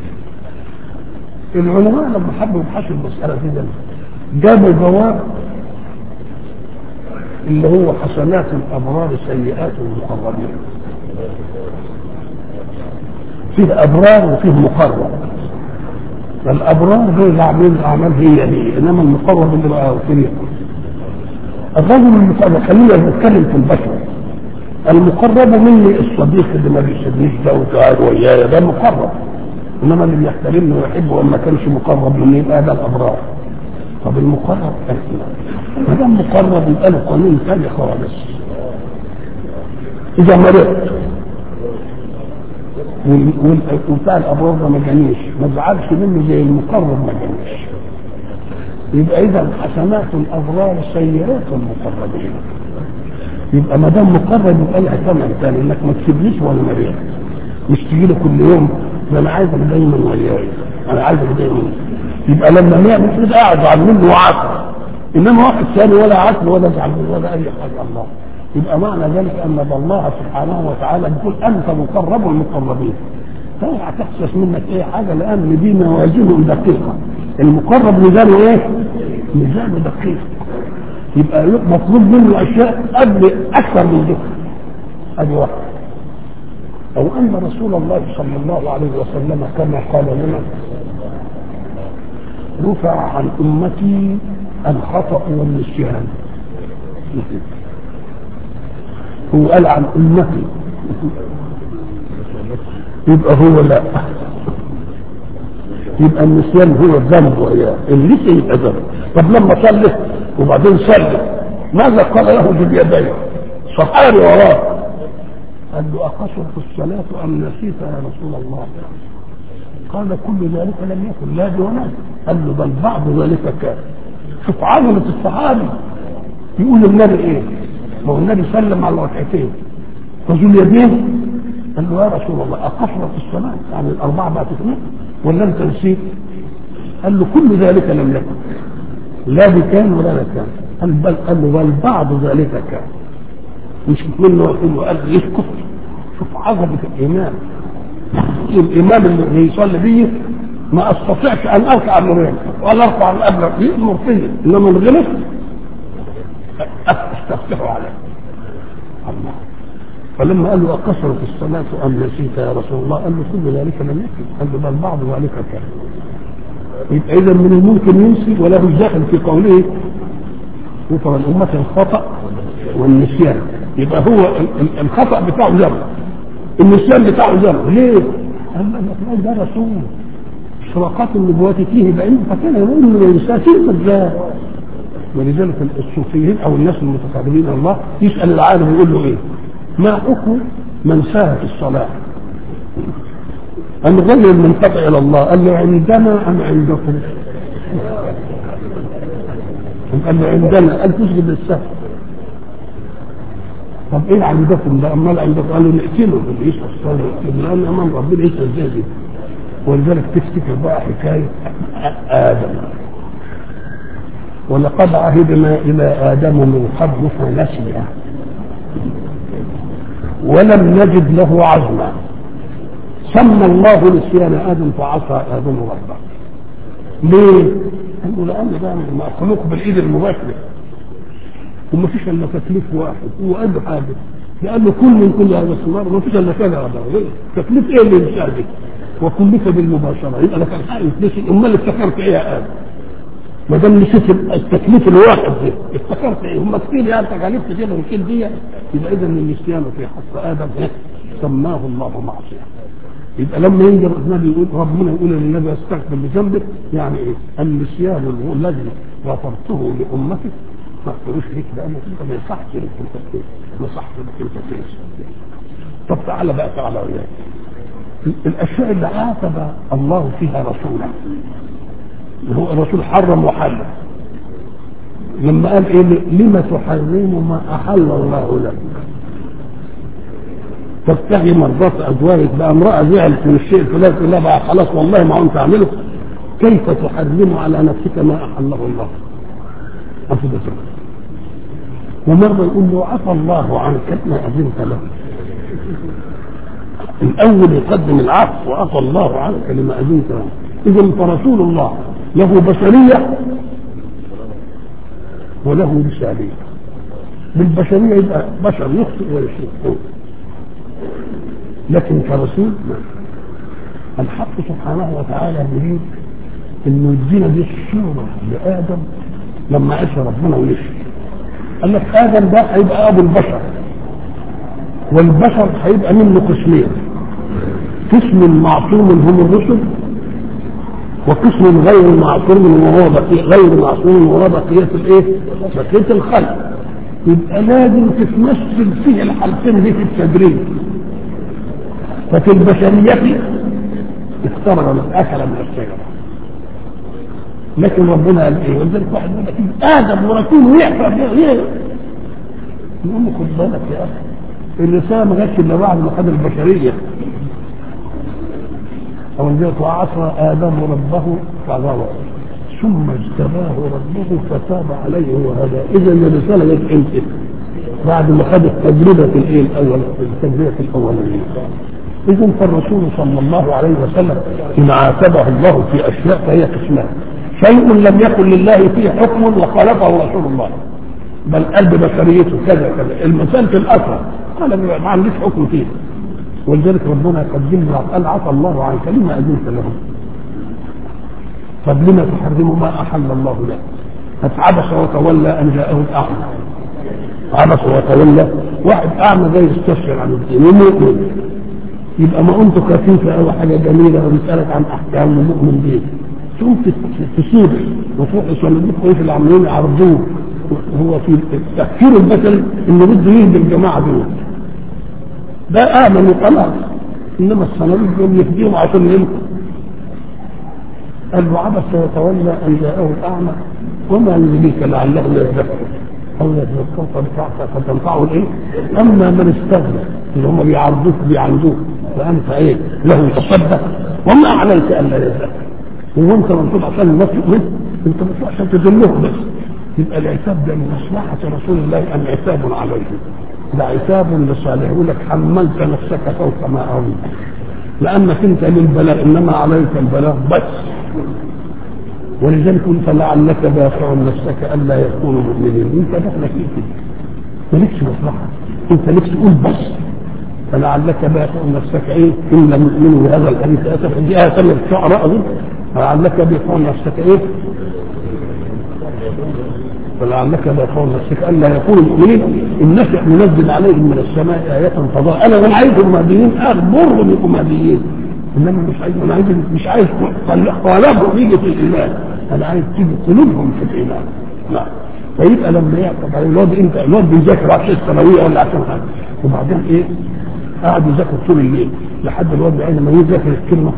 العلماء لما حبوا يبحثوا المسألة دي ده جابوا جواب اللي هو حسنات الأبرار سيئات المقربين فيه أبرار وفيه مقرب الابرار دول اللي عاملين الاعمال هي هي انما المقرب اللي بقى وكيل الرجل المقرب خلينا نتكلم في البشر المقرب مني الصديق اللي ما بيسيبنيش ده وقاعد ويايا ده مقرب انما اللي بيحترمني ويحبه وما كانش مقرب مني يبقى ده الابرار طب المقرب ما دام مقرب يبقى له قانون ثاني خالص اذا مرضت وبتاع الابرار ده ما جانيش ما تزعلش مني زي المقرب ما جانيش يبقى اذا حسنات الابرار سيئات المقربين يبقى ما دام مقرب يبقى لها ثمن ثاني انك ما تسيبنيش وانا مريض مش تجي له كل يوم ده انا عايزك دايما وياي انا عايزك دايما يبقى لما نعمل كده قاعد ازعل منه وعاقل انما واحد ثاني ولا عقل ولا ازعل منه ولا اي حاجه الله يبقى معنى ذلك ان الله سبحانه وتعالى يقول انت مقرب المقربين فاوعى تحسس منك اي حاجه لان دي موازين دقيقه المقرب ميزانه ايه؟ ميزانه دقيق يبقى مطلوب منه اشياء قبل اكثر من ذكر ادي واحد او ان رسول الله صلى الله عليه وسلم كما قال لنا رفع عن امتي الخطا والنسيان هو قال عن امتي يبقى هو لا يبقى النسيان هو الذنب وياه اللي يبقى ذنب طب لما صلى وبعدين صلى ماذا قال له باليدين صحاري وراه قال له أقصرت الصلاة أم نسيت يا رسول الله قال كل ذلك لم يكن لا بولا قال له بل بعض ذلك كان شوف عظمة الصحابي يقول النبي ايه ما هو النبي سلم على ركعتين رجل اليدين قال له يا رسول الله أقصرت الصلاة يعني الأربعة بقت اثنين ولا أنت نسيت قال له كل ذلك لم يكن لا بكان ولا مكان قال بل قال له بل بعض ذلك كان مش منه يقول له قال يسكت شوف عظمة الإمام الإمام اللي يصلي بيه ما استطيعش ان ارفع النورين ولا ارفع الابلغ يامر فيه انما الغلط استفتحوا عليه الله فلما قال له اقصرت الصلاه ام نسيت يا رسول الله قال له كل ذلك لم يكن قال له بل بعض ذلك كان يبقى اذا من الممكن ينسي وله داخل في قوله غفر الأمة الخطأ والنسيان يبقى هو الخطأ بتاعه ذنب النسيان بتاعه ذنب ليه؟ قال لك ده رسول اشراقات النبوات فيه بعيد فكان يقول له الانسان ازاي ولذلك الصوفيين او الناس المتقربين الله يسال العالم يقول له ايه؟ ما حكم من ساهى في الصلاه؟ أم الرجل المنقطع إلى الله قال له عندنا أم عندكم؟ قال له عندنا قال تسجد للسهو طب ايه عندكم ده امال عندكم قالوا نقتله اللي يشرب الصلاه لان امام ربنا يشرب ازاي دي ولذلك تفتكر بقى حكايه ادم ولقد عهدنا الى ادم من قبل فنسي ولم نجد له عزما سمى الله نسيان ادم فعصى ادم ربه ليه؟ قال له لان ده مخلوق بالايد المباشره وما فيش الا تكليف واحد هو قال له حاجه قال له كل من كل هذا الثمار ما فيش الا كذا تكليف ايه اللي مش عارف وكلف بالمباشره يبقى لك الحق يتنسي امال افتكرت ايه يا ادم ما دام نسيت التكليف الواحد ده افتكرت ايه هم كتير يعني تكاليف كتير من كل دي يبقى اذا النسيان في حق ادم سماه الله معصيه يبقى لما ينجر النبي يقول ربنا يقول للنبي استغفر بذنبك يعني ايه؟ النسيان الذي غفرته لامتك ما تقولوش ليك لان انت ما يصحش لك انت كده ما يصحش لك انت كده طب تعالى بقى تعالى وياي الاشياء اللي عاتب الله فيها رسوله هو الرسول حرم وحل لما قال ايه لما تحرم ما احل الله لك تبتغي مرضات ازواجك بقى امراه زعلت من الشيء الفلاني تقول لها بقى خلاص والله ما كنت اعمله كيف تحرم على نفسك ما احله الله افضل ومرة يقول له عفى الله عنك ما أذنت له الأول يقدم العفو وعفى الله عنك لما أذنت له إذا فرسول الله له بشرية وله رسالية بالبشرية يبقى بشر يخطئ ويشرك لكن كرسول ما الحق سبحانه وتعالى يريد انه يدينا دي الصوره لادم لما عصى ربنا ومشي قال لك ادم ده هيبقى ابو البشر والبشر هيبقى منه قسمين قسم معصوم هم الرسل وقسم غير معصوم وهو بقية غير معصوم وهو بقية الايه؟ بقية الخلق يبقى لازم تتمثل فيه الحالتين دي في التدريب ففي البشرية اختبر من اكل من الشجرة لكن ربنا قال ايه؟ ولذلك واحد يقول لك ادم ورسول ويعفى يقول له خد بالك يا اخي الرسالة ما جاتش الا بعد ما خد البشرية أو جاءت وعصى آدم ربه فغوى ثم اجتباه ربه فتاب عليه وهدى إذا الرسالة جت امتى؟ بعد ما خد التجربة في الإيه الأول التجربة الأولانية إذا فالرسول صلى الله عليه وسلم إن عاتبه الله في أشياء فهي قسمان شيء لم يكن لله فيه حكم وخالفه رسول الله بل قلب بشريته كذا كذا المثال في الأثر قال ما عنديش حكم فيه ولذلك ربنا يقدم لنا قال عفى الله عنك لما اذنت لهم طب لما تحرم ما احل الله لك عبس وتولى ان جاءه الاعمى عبس وتولى واحد اعمى جاي يستفسر عن الدين ومؤمن يبقى ما انت خفيفه او حاجه جميله وبيسالك عن احكام ومؤمن بيه تقوم تصيب وتروح يصلي كويس اللي عاملين يعرضوه هو في التفكير البشري انه بده يهدي الجماعه دول ده امن وخلاص انما الصناديق دول يهديهم عشان يمكن قال له عبس وتولى ان جاءه الاعمى وما يدريك لعله يذكر او يذكر فتنفعه الايه؟ اما من استغنى اللي هم بيعرضوك بيعرضوك فانت ايه؟ له تصدق وما عليك الا يذكر هو انت منصوب عشان الناس يؤمن انت مش عشان تدلهم بس يبقى العتاب ده من مصلحه رسول الله ام عتاب عليه ده عتاب لصالح يقول لك حملت نفسك فوق ما أريد لأنك أنت للبلاء إنما عليك البلاء بس ولذلك قلت لعلك باخع نفسك ألا يكونوا مؤمنين أنت دخلك إيه كده مالكش مصلحة أنت ليك تقول بس فلعلك باخع نفسك إيه إن لم يؤمنوا بهذا الحديث أسف دي آية ثانية الشعراء أظن فلعلك باخع نفسك إيه فلعلك باخع نفسك الا يكونوا مؤمنين ان نشا ننزل عليهم من السماء ايه فضاء انا انا عايزهم مهديين اخبرهم يبقوا مهديين انما مش عايز انا عايز مش عايز قلبهم يجي في الايمان انا عايز تيجي قلوبهم في الايمان لا فيبقى لما يعقب على الواد انت الواد بيذاكر عشان الثانويه ولا عشان حاجه وبعدين ايه قاعد يذاكر طول الليل لحد الواد بعين ما يذاكر الكلمه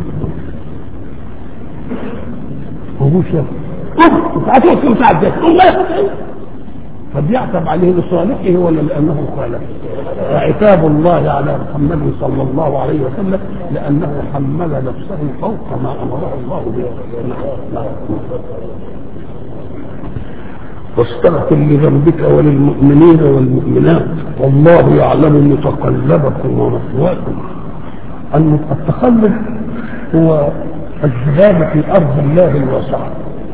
هو شاف تعالوا كم ساعة ذاكر الله يخطئ فبيعتب عليه لصالحه ولا لأنه خالف فعتاب الله على محمد صلى الله عليه وسلم لأنه حمل نفسه فوق ما أمره الله به واستغفر لذنبك وللمؤمنين والمؤمنات والله يعلم متقلبكم ومثواكم أن التخلف هو الذهاب في أرض الله الواسعة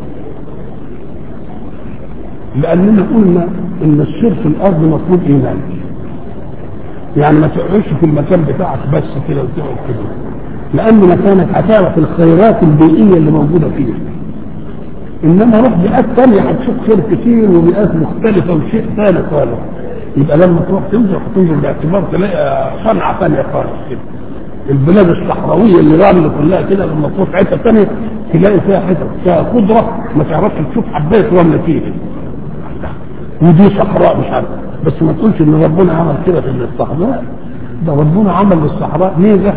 لأننا قلنا إن السير في الأرض مطلوب إيمان يعني ما تقعدش في المكان بتاعك بس كده وتقعد كده لأن مكانك هتعرف الخيرات البيئية اللي موجودة فيه إنما روح بيئات ثانية هتشوف خير كتير وبيئات مختلفة وشيء ثاني خالص يبقى لما تروح تنزل هتنزل باعتبار تلاقي صنعة ثانية خالص كده البلاد الصحراوية اللي راملة كلها كده لما تروح حتة ثانية تلاقي فيها حتة فيها خضرة ما تعرفش تشوف حباية رملة فيها ودي صحراء مش عارف بس ما تقولش ان ربنا عمل كده في الصحراء ده ربنا عمل للصحراء ميزه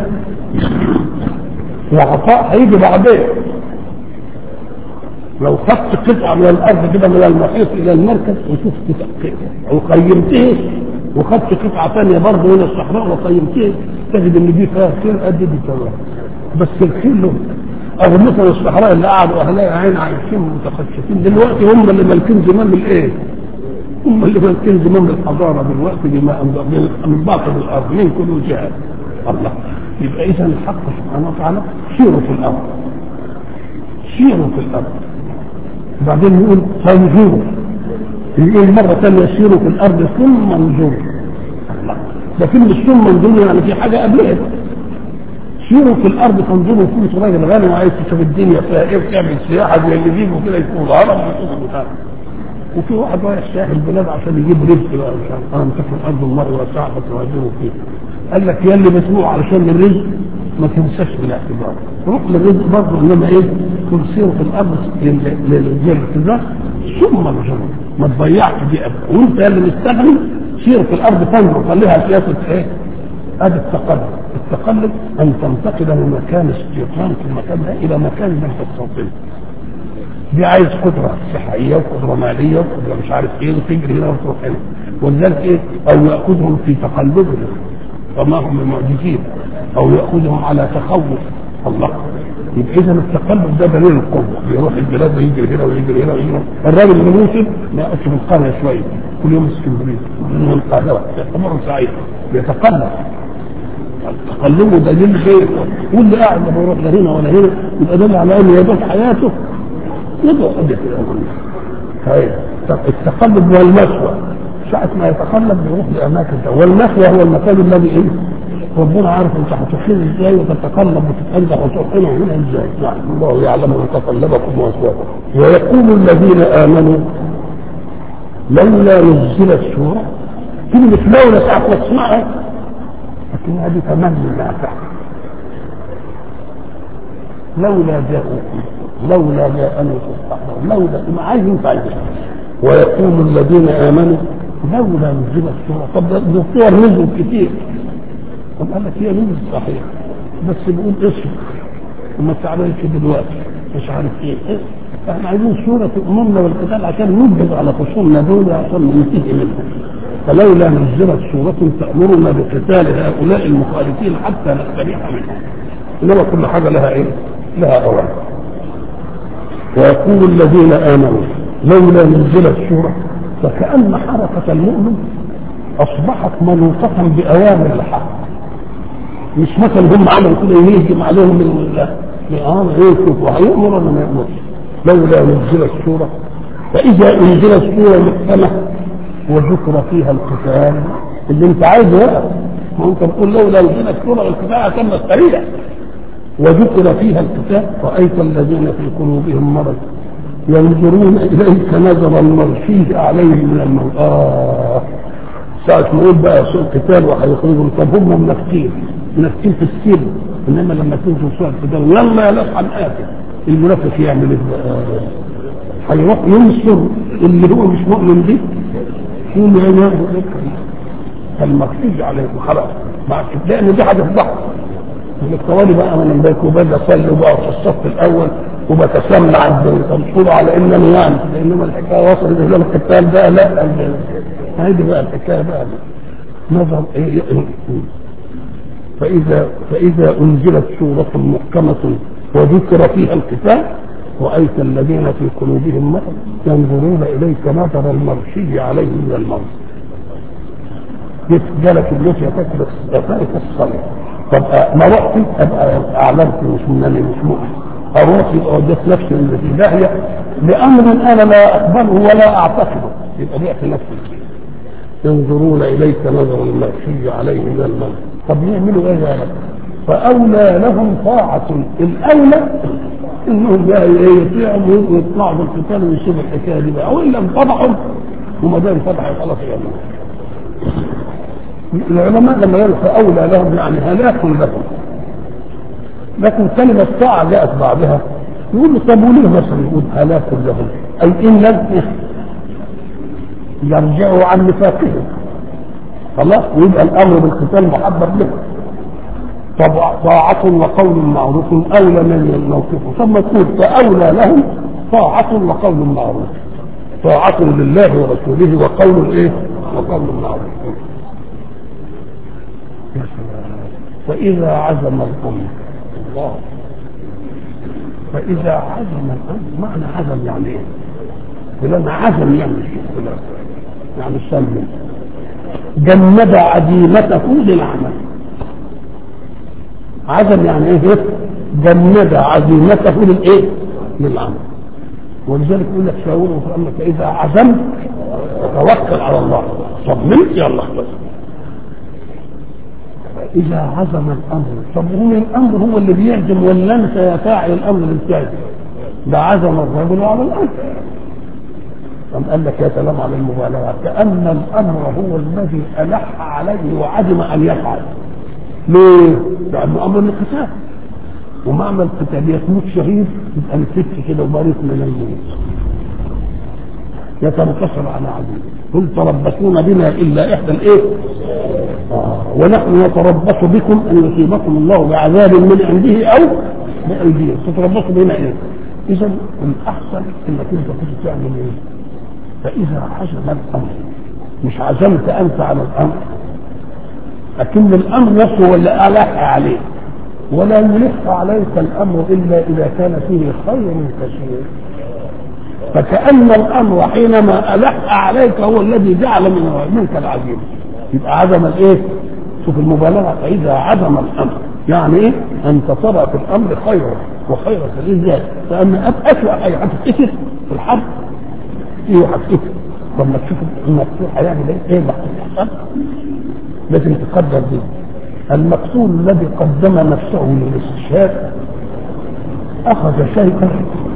وعطاء هيجي بعدين لو خدت قطعه من الارض كده من المحيط الى المركز وشفت وقيمته وخدت قطعه ثانيه برضه من الصحراء وقيمته تجد ان دي فيها خير قد دي كمان بس الخير له أغمصة الصحراء اللي قعدوا أهلها عين عايشين متخشفين دلوقتي هم اللي مالكين زمام الإيه؟ هم اللي مالكين زمام الحضارة دلوقتي بما من باطن الأرض من كل جهة الله يبقى إذا الحق سبحانه وتعالى سيروا في الأرض سيروا في الأرض بعدين يقول فانظروا يقول مرة ثانية سيروا في الأرض ثم انظروا الله ده كلمة ثم انظروا يعني في حاجة قبلها سيروا في الارض تنظروا فيه راجل غني وعايز تشوف الدنيا فيها ايه وتعمل سياحه زي اللي بيجوا كده يكونوا هرم ويشوفوا بتاع وفي واحد رايح ساحل البلاد عشان يجيب رزق بقى مش عارف انا مسافر الارض المره واسعه فتهاجروا فيه قال لك يا اللي بتروح علشان الرزق ما تنساش بالاعتبار روح للرزق برضه انما ايه تسير في الارض للاعتبار ثم الجنة ما تضيعش دي ابدا وانت اللي مستغني سير في الارض تنظر خليها سياسه ايه؟ ادي التقلب التقلب ان تنتقل من مكان استيطان في المكان ده الى مكان لم تستوطنه دي عايز قدرة صحية وقدرة مالية وقدرة مش عارف ايه وتجري هنا وتروح هنا ولذلك ايه او يأخذهم في تقلبهم فما هم المعجزين او يأخذهم على تخوف الله يبقى اذا التقلب ده دليل القوة يروح البلاد ويجري هنا ويجري هنا ويجري الراجل اللي موسم ما يقعدش في القرية شوية كل يوم اسكندرية من القاهرة يعتبر سعيد يتقلب تقلبه دليل شيء واللي قاعد ما بيروح لا هنا ولا هنا يبقى دل على انه يدوس حياته يدعو قد كده التقلب والمسوى ساعة ما يتقلب بيروح لأماكن والمسوى هو المكان الذي إيه؟ ربنا عارف أنت هتحل إزاي وتتقلب وتتأنزح وتروح هنا وهنا إزاي يعني الله يعلم متقلبكم ومسواكم ويقول الذين آمنوا لولا نزلت سورة كلمة لولا ساعة ما تسمعها لكن هذه تمني ما تحت لولا جاءوكم لولا جاءني تستحضر لولا ما عايز ينفع ويقول الذين امنوا لولا نزلت سوره طب ده الصور نزلت كتير طب قال لك هي نزلت صحيح بس بيقول اسم وما تعملش دلوقتي مش عارف ايه إيه؟ احنا عايزين سوره تؤمرنا بالقتال عشان ننجز على خصومنا دول عشان ننتهي منهم فلولا نزلت سوره تامرنا بقتال هؤلاء المخالفين حتى نستريح منهم انما كل حاجه لها ايه؟ لها اوامر ويقول الذين امنوا لولا نزلت سوره فكان حركه المؤمن اصبحت منوطه باوامر الحق مش مثلا هم عملوا كده يهجم عليهم من اه ايه شوفوا هيامر ولا ما يامرش لولا نزلت سوره فاذا انزلت سوره محكمه وذكر فيها القتال اللي انت عايزه بقى ما انت بتقول لولا نزلت سوره القتال عشان نستريح وذكر فيها القتال رأيت الذين في قلوبهم مرض ينظرون إليك نظر المرشيد عليهم من الموت آه ساعة ما يقول بقى سوء قتال وهيخرجهم طب هم منافقين منافقين في السر انما لما تنزل سوء القتال يلا يا لص عن آخر المنافق يعمل ايه هيروح ينصر اللي هو مش مؤمن به يقول له يا فالمرشيد عليهم خلاص لان دي حاجه في الطوالي بقى من امبارح وبدا اصلي وبقى في الصف الاول وبتسمع تنصر على انني يعني انما الحكايه وصلت الى القتال بقى لا هذه بقى الحكايه بقى نظر ايه فاذا فاذا انزلت سوره محكمه وذكر فيها القتال رايت الذين في قلوبهم مرض ينظرون اليك نظر المرشي عليه من الموت جالك التي تكبر فائت الصلاه طب ما رحت ابقى اعلمت مش منني مش مؤمن اروح يبقى وديت نفسي اللي في داهيه لامر انا لا اقبله ولا اعتقده يبقى ضعت نفسي ينظرون اليك نظر المغشي عليه من الموت طب يعملوا ايه يا رب؟ فاولى لهم طاعه الاولى انهم بقى يطيعوا ويطلعوا بالقتال ويسيبوا الحكايه دي بقى والا انفضحوا وما دام انفضحوا خلاص يعملوا العلماء لما يقولوا فأولى لهم يعني هلاك لهم لكن كلمة طاعة جاءت بعدها يقول له طب وليه مثلا يقول هلاك لهم أي إن لم يرجعوا عن نفاقهم خلاص ويبقى الأمر بالقتال محبب لهم طاعة وقول معروف أولى من الموقف ثم تقول فأولى لهم طاعة وقول معروف طاعة لله ورسوله وقول إيه؟ وقول معروف فإذا عزم الأمر الله فإذا عزم الأمر معنى عزم يعني إيه؟ فلان عزم يعمل شيء فلان يعني سلم جمد عزيمته للعمل عزم يعني ايه؟ جمد عزيمته للايه؟ للعمل ولذلك يقول لك شاوره في امرك اذا عزمت توكل على الله صممت يلا خلاص فإذا عزم الأمر طب هو الأمر هو اللي بيعزم ولا أنت يا فاعل الأمر اللي بتعزم ده عزم الرجل على الأمر قام قال لك يا سلام على المبالغة كأن الأمر هو الذي ألح عليه وعزم أن يفعل ليه؟ لأنه أمر القتال ومعنى القتال يموت شهيد يبقى نسيت كده وبارك من الموت يتنتصر على عدو قل تربصون بنا الا احدى الايه؟ آه. ونحن نتربص بكم ان يصيبكم الله بعذاب من عنده او بايديهم تتربصوا بنا ايه؟ اذا الاحسن انك انت كنت تعمل ايه؟ فاذا حزم الامر مش عزمت انت على الامر لكن الامر نفسه هو اللي الح عليه ولا يلح عليك الامر الا اذا كان فيه خير كثير فكأن الأمر حينما ألح عليك هو الذي جعل من منك العزيمة يبقى عزم الإيه؟ شوف المبالغة فإذا عزم الأمر يعني إيه؟ أنت ترى في الأمر خيرا وخير ازاي؟ لأن أسوأ حاجة هتتكسر في الحرب إيه هتتكسر لما تشوف المقتول هيعمل إيه؟ إيه اللي هيحصل؟ لازم تقدر دي المقتول الذي قدم نفسه للاستشهاد أخذ شيئا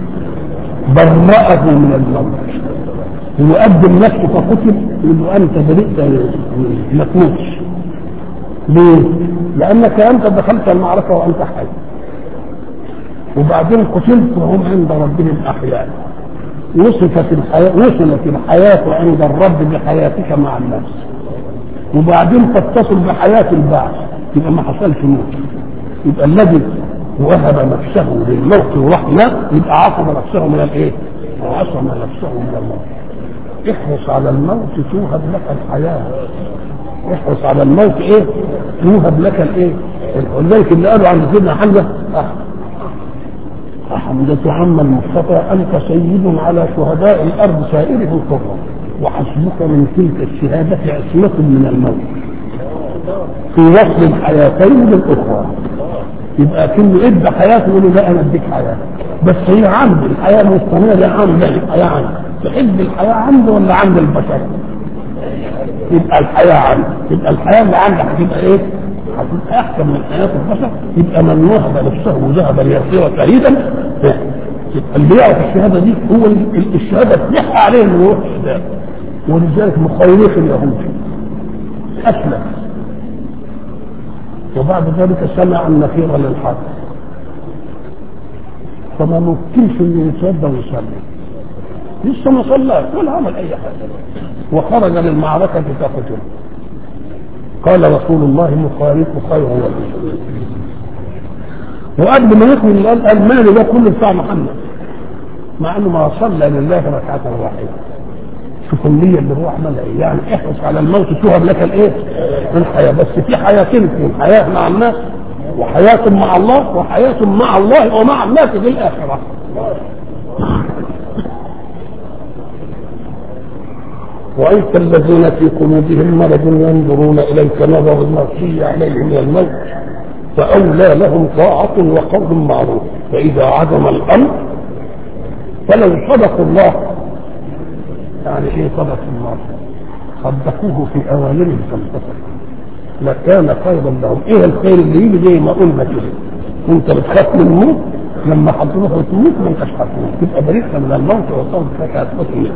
برأه من الموت ويقدم نفسه فقتل يقول له انت برئت ما تموتش ليه؟ لانك انت دخلت المعركه وانت حي وبعدين قتلت وهم عند ربهم احياء وصفت الحياه وصلت الحياه عند الرب بحياتك مع النفس وبعدين تتصل بحياه البعث يبقى ما حصلش موت يبقى الذي وهب نفسه للموت ورحمة يبقى عصم نفسه من الايه؟ عصم نفسه من الموت احرص على الموت توهب لك الحياة احرص على الموت ايه؟ توهب لك الايه؟ ولذلك اللي قالوا عن سيدنا حمزة حمزة عم المصطفى أنت سيد على شهداء الأرض سائرهم كفر وحسبك من تلك الشهادة عصمة من الموت في وصل الحياتين بالأخرى يبقى كله ادى حياته يقول له لا انا اديك حياه بس هي عندي الحياه مستمره لا عندي الحياه عندي تحب الحياه عندي ولا عند البشر؟ يبقى الحياه عندي يبقى الحياه اللي عندك هتبقى ايه؟ هتبقى احسن من حياه البشر يبقى من وهب نفسه وذهب ليصير فريدا يبقى اللي يعرف الشهاده دي هو الشهاده تلح عليه انه يروح الشهاده ولذلك مخيريخ اليهود اسلم وبعد ذلك سمع النفير للحق فما ممكنش انه يتوضا ويصلي لسه ما صلى ولا عمل اي حاجه وخرج للمعركه تقتل قال رسول الله مخالف خير هو وقبل ما يكمل قال المال ده كله بتاع محمد مع انه ما صلى لله ركعه واحده شوف النية اللي هو عملها ايه يعني احرص على الموت توهب لك الايه الحياة بس في حياتين اثنين حياة مع الناس وحياة مع الله وحياة مع الله ومع الناس في الآخرة وأنت الذين في قلوبهم مرض ينظرون إليك نظر المغشي عليه من الموت فأولى لهم طاعة وقول معروف فإذا عزم الأمر فلو صدقوا الله يعني ايه صدق الله صدقوه في اوامره فانتصر لكان خيرا لهم ايه الخير اللي يجي زي ما قلنا كده انت بتخاف من الموت لما هتروح وتموت ما انتش هتموت تبقى بريئة من الموت وصوت لك هتموت